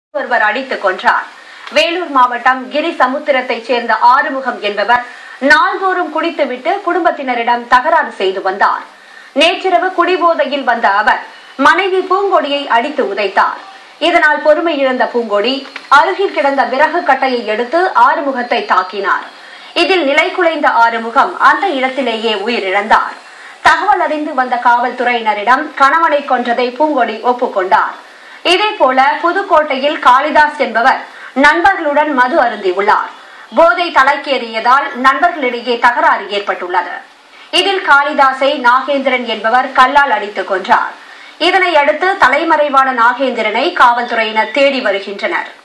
ஒருவர் அடித்துக் கொன்றார் வேலூர் மாவட்டம் கிரி சமுத்திரத்தைச் சேர்ந்த ஆறுமுகம் என்பவர் நாள்தோறும் குடித்துவிட்டு குடும்பத்தினரிடம் தகராறு செய்து வந்தார் நேற்றிரவு குடிபோதையில் வந்த அவர் மனைவி பூங்கொடியை அடித்து உதைத்தார் இதனால் பொறுமை இழந்த பூங்கொடி அருகில் கிடந்த விறகு கட்டையை எடுத்து ஆறுமுகத்தை தாக்கினார் இதில் நிலை குலைந்த ஆறுமுகம் அந்த இடத்திலேயே உயிரிழந்தார் தகவல் அறிந்து வந்த காவல்துறையினரிடம் கணவனை கொன்றதை பூங்கொடி ஒப்புக்கொண்டார் இதேபோல புதுக்கோட்டையில் காளிதாஸ் என்பவர் நண்பர்களுடன் மது அருந்தியுள்ளார் போதை தலைக்கேறியதால் நண்பர்களிடையே தகராறு ஏற்பட்டுள்ளது இதில் காளிதாஸை நாகேந்திரன் என்பவர் கல்லால் அடித்துக் கொன்றார் இதனை அடுத்து தலைமறைவான நாகேந்திரனை காவல்துறையினர் தேடி வருகின்றனர்